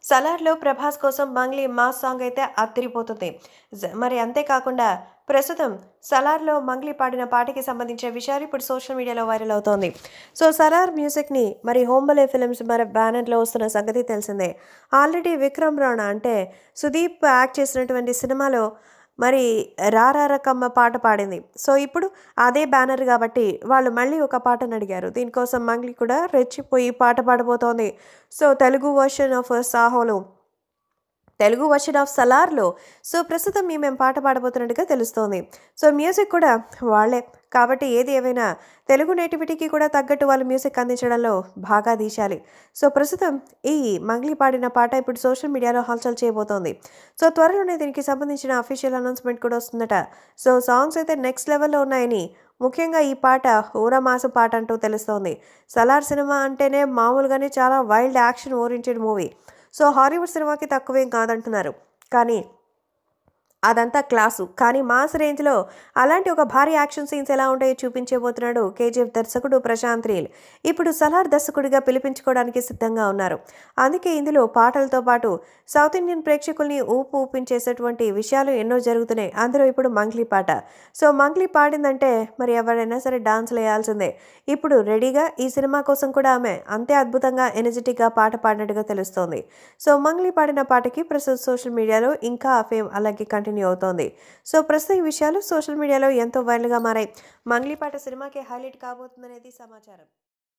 సలార్లో ప్రభాస్ కోసం Mangli mass song అయితే అత్తిరిపోతుంది జ- మరి అంతేకాకుండా ప్రస్తుతం సలార్లో మంగ్లీ పాడిన పాటకి సంబంధించిన విషయాలు ఇప్పుడు సోషల్ మీడియాలో వైరల్ అవుతోంది సో సలార్ మ్యూజిక్ని మరి హోంబలే ఫిల్మ్స్ మరి బ్యానర్లో వస్తున్న సంగతి తెలిసిందే ఆల్రెడీ విక్రమ్ రాణా అంటే సుదీప్ యాక్ట్ చేసినటువంటి సినిమాలో మరి రారారకమ్మ పాట పాడింది సో ఇప్పుడు అదే బ్యానర్ కాబట్టి వాళ్ళు మళ్ళీ ఒక పాటను అడిగారు దీనికోసం మంగ్లీ కూడా రెచ్చిపోయి పాట పాడబోతోంది సో తెలుగు వర్షన్ ఆఫ్ సాహోలో తెలుగు వర్షన్ ఆఫ్ సలార్లో సో ప్రస్తుతం మీ మేము పాట పాడబోతున్నట్టుగా తెలుస్తోంది సో మ్యూజిక్ కూడా వాళ్ళే కాబట్టి ఏది ఏమైనా తెలుగు నేటివిటీకి కూడా తగ్గట్టు వాళ్ళు మ్యూజిక్ అందించడంలో బాగా తీశాలి సో ప్రస్తుతం ఈ మంగ్లీ పాడిన పాట ఇప్పుడు సోషల్ మీడియాలో హల్చల్ చేయబోతోంది సో త్వరలోనే దీనికి సంబంధించిన అఫీషియల్ అనౌన్స్మెంట్ కూడా వస్తుందట సో సాంగ్స్ అయితే నెక్స్ట్ లెవెల్లో ఉన్నాయని ముఖ్యంగా ఈ పాట ఊరమాసు పాట అంటూ తెలుస్తోంది సలార్ సినిమా అంటేనే మామూలుగానే చాలా wild action oriented movie so Hollywood సినిమాకి తక్కువేం కాదంటున్నారు కానీ అదంతా క్లాసు కానీ మాస్ రేంజ్లో అలాంటి ఒక భారీ యాక్షన్ సీన్స్ ఎలా ఉంటాయో చూపించబోతున్నాడు కేజీఎఫ్ దర్శకుడు ప్రశాంత్ రీల్ ఇప్పుడు సలార్ దర్శకుడిగా పిలిపించుకోవడానికి సిద్ధంగా ఉన్నారు అందుకే ఇందులో పాటలతో పాటు సౌత్ ఇండియన్ ప్రేక్షకుల్ని ఊపు ఊపించేసేటువంటి విషయాలు ఎన్నో జరుగుతున్నాయి అందులో ఇప్పుడు మంగ్లీ పాట సో మంగ్లీ పాడిందంటే మరి ఎవరైనా సరే డాన్స్ వేయాల్సిందే ఇప్పుడు రెడీగా ఈ సినిమా కోసం కూడా ఆమె అంతే అద్భుతంగా ఎనర్జెటిక్గా పాట పాడినట్టుగా తెలుస్తోంది సో మంగ్లీ పాడిన పాటకి ప్రస్తుతం సోషల్ మీడియాలో ఇంకా ఫేమ్ అలాగే కంటిన్యూ అవుతోంది సో ప్రస్తుతం ఈ విషయాలు సోషల్ మీడియాలో ఎంతో వైరల్గా మారాయి మంగ్లీ పాట సినిమాకి హైలైట్ కాబోతుందనేది సమాచారం